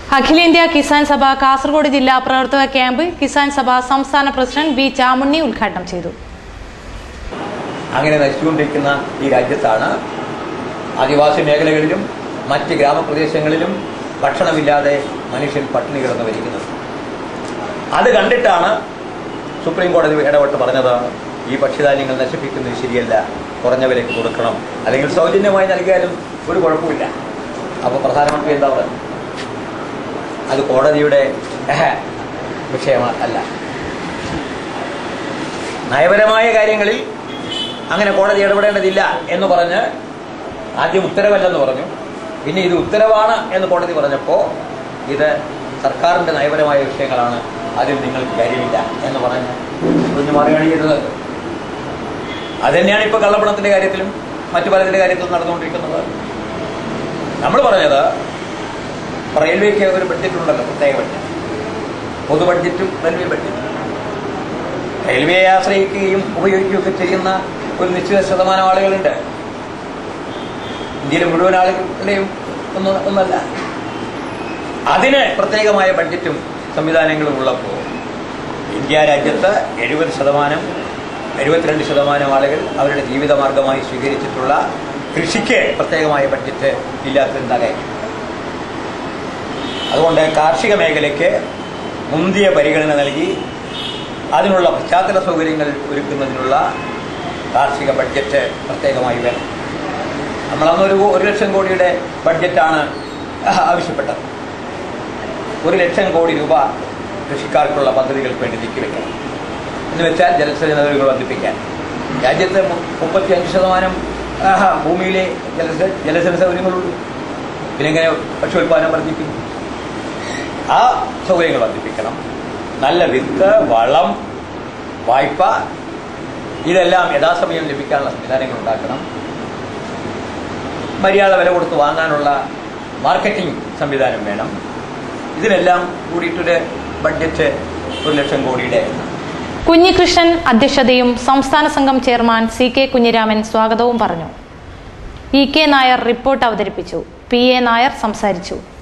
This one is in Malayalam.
അഖിലേന്ത്യാ കിസാൻ സഭ കാസർഗോഡ് ജില്ലാ പ്രവർത്തക ക്യാമ്പ് കിസാൻ സഭ സംസ്ഥാന പ്രസിഡന്റ് വി ചാമുണ്ണി ഉദ്ഘാടനം ചെയ്തു അങ്ങനെ നശിച്ചുകൊണ്ടിരിക്കുന്ന ഈ രാജ്യത്താണ് ആദിവാസി മേഖലകളിലും മറ്റ് ഗ്രാമപ്രദേശങ്ങളിലും ഭക്ഷണമില്ലാതെ മനുഷ്യൻ പട്ടിണി കിടന്ന് മരിക്കുന്നത് അത് കണ്ടിട്ടാണ് സുപ്രീം കോടതി ഇടപെട്ട് പറഞ്ഞത് ഈ ഭക്ഷ്യധാന്യങ്ങൾ നശിപ്പിക്കുന്നത് ശരിയല്ല കുറഞ്ഞ വിലയ്ക്ക് കൊടുക്കണം അല്ലെങ്കിൽ സൗജന്യമായി നൽകിയാലും ഒരു കുഴപ്പമില്ല അപ്പോൾ പ്രധാനമന്ത്രി എന്താ പറയുക അത് കോടതിയുടെ വിഷയമല്ല നയപരമായ കാര്യങ്ങളിൽ അങ്ങനെ കോടതി ഇടപെടേണ്ടതില്ല എന്ന് പറഞ്ഞ് ആദ്യം ഉത്തരവല്ലെന്ന് പറഞ്ഞു പിന്നെ ഇത് ഉത്തരവാണ് എന്ന് കോടതി പറഞ്ഞപ്പോൾ ഇത് സർക്കാരിൻ്റെ നയപരമായ വിഷയങ്ങളാണ് അതിൽ നിങ്ങൾക്ക് കാര്യമില്ല എന്ന് പറഞ്ഞ് കുഞ്ഞു മാറുകയാണ് ചെയ്തത് അത് തന്നെയാണ് ഇപ്പോൾ കള്ളപ്പണത്തിൻ്റെ കാര്യത്തിലും മറ്റു പലതിൻ്റെ കാര്യത്തിലും നടന്നുകൊണ്ടിരിക്കുന്നത് നമ്മൾ പറഞ്ഞത് റെയിൽവേക്ക് ഒരു ബഡ്ജറ്റ് ഉണ്ടല്ലോ പ്രത്യേക ബഡ്ജറ്റ് പൊതു ബഡ്ജറ്റും റെയിൽവേ ബഡ്ജറ്റും റെയിൽവേയെ ആശ്രയിക്കുകയും ഉപയോഗിക്കുകയൊക്കെ ചെയ്യുന്ന ഒരു നിശ്ചിത ശതമാനം ആളുകളുണ്ട് ഇന്ത്യയിലെ മുഴുവൻ ആളുകളുടെയും ഒന്നും ഒന്നല്ല അതിന് പ്രത്യേകമായ ബഡ്ജറ്റും സംവിധാനങ്ങളും ഉള്ളപ്പോൾ ഇന്ത്യ രാജ്യത്ത് എഴുപത് ശതമാനം എഴുപത്തിരണ്ട് ശതമാനം ആളുകൾ അവരുടെ ജീവിതമാർഗമായി സ്വീകരിച്ചിട്ടുള്ള കൃഷിക്ക് പ്രത്യേകമായ ബഡ്ജറ്റ് ഇല്ലാത്തതെന്താകെ അതുകൊണ്ട് കാർഷിക മേഖലയ്ക്ക് മുന്തിയ പരിഗണന നൽകി അതിനുള്ള പശ്ചാത്തല സൗകര്യങ്ങൾ ഒരുക്കുന്നതിനുള്ള കാർഷിക ബഡ്ജറ്റ് പ്രത്യേകമായി വേണം നമ്മളന്നൊരു ഒരു ലക്ഷം കോടിയുടെ ബഡ്ജറ്റാണ് ആവശ്യപ്പെട്ടത് ഒരു ലക്ഷം കോടി രൂപ കൃഷിക്കാർക്കുള്ള പദ്ധതികൾക്ക് വേണ്ടി നീക്കിവെക്കണം എന്ന് വെച്ചാൽ ജലസേചന സൗകര്യങ്ങൾ വർദ്ധിപ്പിക്കാൻ രാജ്യത്ത് മുപ്പത്തി അഞ്ച് ശതമാനം ഭൂമിയിലെ ജലസേ ജലസേചന സൗകര്യങ്ങളുള്ളൂ പിന്നെങ്ങനെ ഭക്ഷ്യോൽപാദനം വർദ്ധിക്കും ആ സൗകര്യങ്ങൾ വർദ്ധിപ്പിക്കണം നല്ല വിത്ത് വളം വായ്പ ഇതെല്ലാം യഥാസമയം ലഭിക്കാനുള്ള സംവിധാനങ്ങൾ ഉണ്ടാക്കണം മര്യാദ വില കൊടുത്ത് വാങ്ങാനുള്ള മാർക്കറ്റിംഗ് സംവിധാനം വേണം ഇതിനെല്ലാം കൂടിയിട്ടൊരു ബഡ്ജറ്റ് ഒരു ലക്ഷം കോടിയുടെ കുഞ്ഞികൃഷ്ണൻ അധ്യക്ഷതയും സംസ്ഥാന സംഘം ചെയർമാൻ സി കെ കുഞ്ഞിരാമൻ സ്വാഗതവും പറഞ്ഞു ഇ കെ നായർ റിപ്പോർട്ട് അവതരിപ്പിച്ചു പി എ നായർ സംസാരിച്ചു